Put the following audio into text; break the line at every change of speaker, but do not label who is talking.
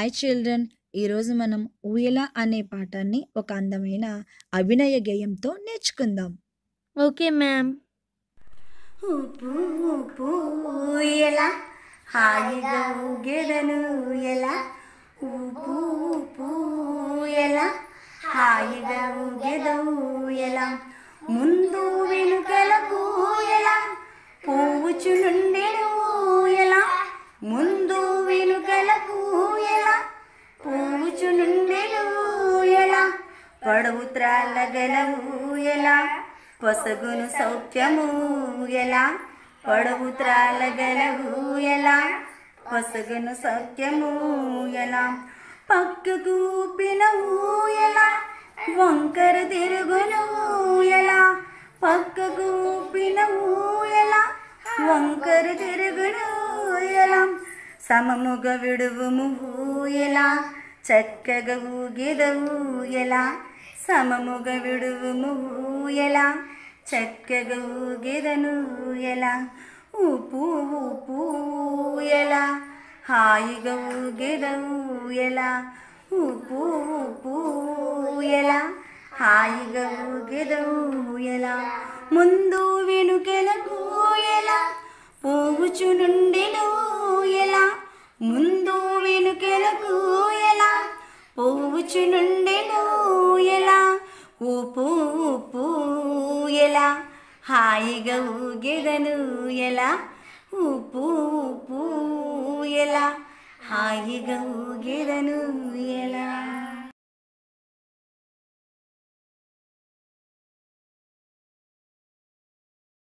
hi children ఈరోజు మనం ఊయల అనే పాఠాన్ని ఒక అందమైన అభినయ గేయంతో నేర్చుకుందాం
ఓకే మ్యామ్
ఊపు ఊపు ఎలా హాయిగా ఊగెదను ఎలా ఊపు ఊపు ఎలా హాయిగా ఊగెదవు ఎలా ముందు వెనుకలకు ఎలా పోవుచు నుండెను ఎలా ముందు వెనుకలకు ఎలా పోవుచు నుండెను ఎలా పడవు త్రాళ్ళగలవు ఎలా పొసగును సౌఖ్యము ఎలా పొడవు త్రాళ్ళగలవు ఎలా పొసగును సౌఖ్యము ఎలా పక్కకు ఊపినవు ఎలా వంకర తిరుగును ఎలా పక్కకు ఊపినవు ఎలా వంకర తిరుగును ఎలా సమముగ విడువుము ఎలా చక్కగా ఊగిదవు ఎలా సమముగ విడువుము ఎలా చక్కగా ఊగిదను ఎలా ఊపు ఊపు ఎలా హాయిగా ఊగిదవు ఎలా ఊపు ఊపు ఎలా హాయిగా ఊగిదవు ఎలా ముందు వెనుకెలకు ఎలా పోవుచు నుండెను ఎలా ముందు వెనుకెలకు ఎలా పోవుచు నుండెను ఎలా ఊపు ఊపు ఎలా హాయిగా ఊగెదను ఎలా ఊపు ఊపు ఎలా హాయిగా ఊగెదను